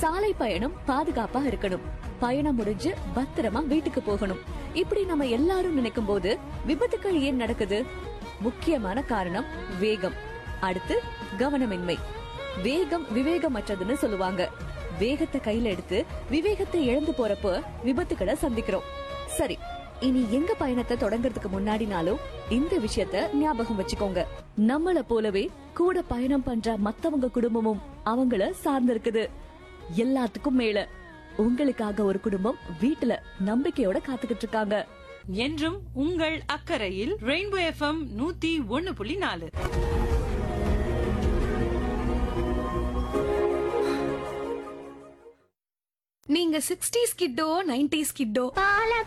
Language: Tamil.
சாலை பயணம் பாதுகாப்பா இருக்கணும் பயணம் முடிஞ்சு பத்திரமா வீட்டுக்கு போகணும் இப்படி நம்ம எல்லாரும் நினைக்கும் போது விபத்துக்கள் ஏன் நடக்குது முக்கியமான காரணம் வேகம் அடுத்து கவனமின்மை வேகம் விவேகமற்றதுன்னு சொல்லுவாங்க வேகத்தை கையில எடுத்து விவேகத்தை இழந்து போறப்போ விபத்துக்களை சந்திக்கிறோம் சரி இனி எங்க பயணத்தை தொடங்குறதுக்கு முன்னாடினாலும் இந்த விஷயத்த ஞாபகம் வச்சுக்கோங்க நம்மள போலவே கூட பயணம் பண்ற மத்தவங்க குடும்பமும் அவங்கள சார்ந்திருக்குது எல்லாத்துக்கும் மேல உங்களுக்காக ஒரு குடும்பம் வீட்டுல நம்பிக்கையோட காத்துக்கிட்டு இருக்காங்க என்றும் உங்கள் அக்கறையில் ரெயின்போ எஃப்எம் நூத்தி ஒன்னு புள்ளி நாலு நீங்க சிக்ஸ்டீஸ் கிட்டோ நைன்டிஸ் கிட்டோ